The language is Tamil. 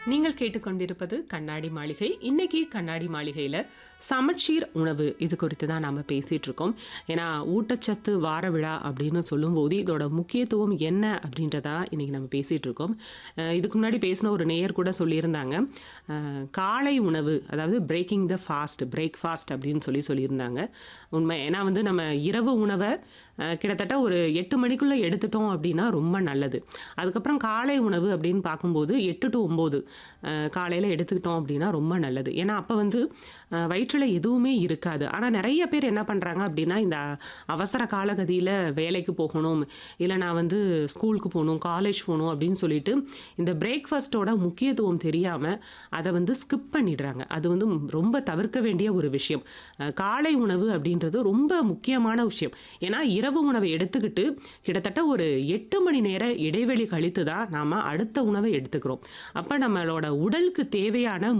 நீங்கள் கேட்டுக்கொண்டிருப்பது கண்ணாடி மாளிகை இன்னைக்கு கண்ணாடி மாளிகையில் சமச்சீர் உணவு இது குறித்து தான் நாம் பேசிகிட்டு இருக்கோம் ஏன்னா ஊட்டச்சத்து வார விழா அப்படின்னு சொல்லும்போது இதோட முக்கியத்துவம் என்ன அப்படின்றதா இன்னைக்கு நம்ம பேசிகிட்டு இருக்கோம் அஹ் இதுக்கு முன்னாடி பேசின ஒரு நேயர் கூட சொல்லியிருந்தாங்க அஹ் காலை உணவு அதாவது breaking the fast breakfast அப்படின்னு சொல்லி சொல்லியிருந்தாங்க உண்மை ஏன்னா வந்து நம்ம இரவு உணவை அஹ் கிட்டத்தட்ட ஒரு எட்டு மணிக்குள்ளே எடுத்துட்டோம் அப்படின்னா ரொம்ப நல்லது அதுக்கப்புறம் காலை உணவு அப்படின்னு பார்க்கும்போது எட்டு டு ஒம்பது காலையில் எடுத்துக்கிட்டோம் அப்படின்னா ரொம்ப நல்லது ஏன்னா அப்போ வந்து அஹ் வயிற்றில் எதுவுமே இருக்காது ஆனால் நிறைய பேர் என்ன பண்ணுறாங்க அப்படின்னா இந்த அவசர காலகதியில் வேலைக்கு போகணும் இல்லை நான் வந்து ஸ்கூலுக்கு போகணும் காலேஜ் போகணும் அப்படின்னு சொல்லிட்டு இந்த பிரேக்ஃபாஸ்ட்டோட முக்கியத்துவம் தெரியாமல் அதை வந்து ஸ்கிப் பண்ணிடுறாங்க அது வந்து ரொம்ப தவிர்க்க வேண்டிய ஒரு விஷயம் அஹ் காலை உணவு அப்படின்றது ரொம்ப முக்கியமான விஷயம் ஏன்னா இரவு உணவை எடுத்துக்கிட்டு கிட்டத்தட்ட ஒரு எட்டு மணி நேர இடைவெளி கழித்து தான் நாம் அடுத்த உணவை எடுத்துக்கிறோம் அப்போ நம்மளோட உடலுக்கு தேவையான